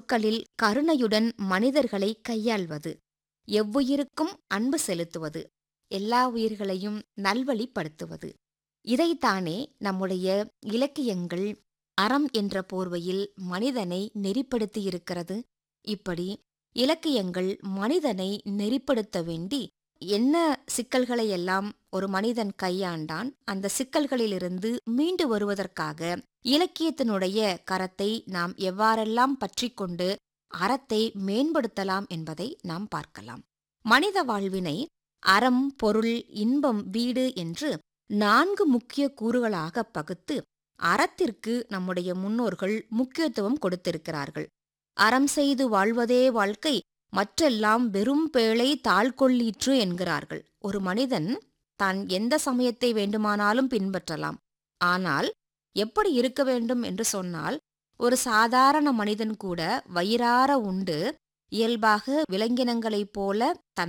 சொற்களில் கருணையுடன் மனிதர்களை கையாள்வது எவ்வுயிருக்கும் அன்பு செலுத்துவது எல்லா உயிர்களையும் நல்வழிப்படுத்துவது இதைத்தானே நம்முடைய இலக்கியங்கள் அறம் என்ற போர்வையில் மனிதனை நெறிப்படுத்தியிருக்கிறது இப்படி இலக்கியங்கள் மனிதனை நெறிப்படுத்த வேண்டி என்ன சிக்கல்களை எல்லாம் ஒரு மனிதன் கையாண்டான் அந்த சிக்கல்களிலிருந்து மீண்டு வருவதற்காக இலக்கியத்தினுடைய கரத்தை நாம் எவ்வாறெல்லாம் பற்றிக்கொண்டு அறத்தை மேம்படுத்தலாம் என்பதை நாம் பார்க்கலாம் மனித வாழ்வினை அறம் பொருள் இன்பம் வீடு என்று நான்கு முக்கிய கூறுகளாக பகுத்து அறத்திற்கு நம்முடைய முன்னோர்கள் முக்கியத்துவம் கொடுத்திருக்கிறார்கள் அறம் செய்து வாழ்வதே வாழ்க்கை மற்றெல்லாம் வெறும் பேழை தாழ்கொள்ளீற்று என்கிறார்கள் ஒரு மனிதன் தான் எந்த சமயத்தை வேண்டுமானாலும் பின்பற்றலாம் ஆனால் எப்படி இருக்க வேண்டும் என்று சொன்னால் ஒரு சாதாரண மனிதன் கூட வயிறார உண்டு இயல்பாக விலங்கினங்களைப் போல தன்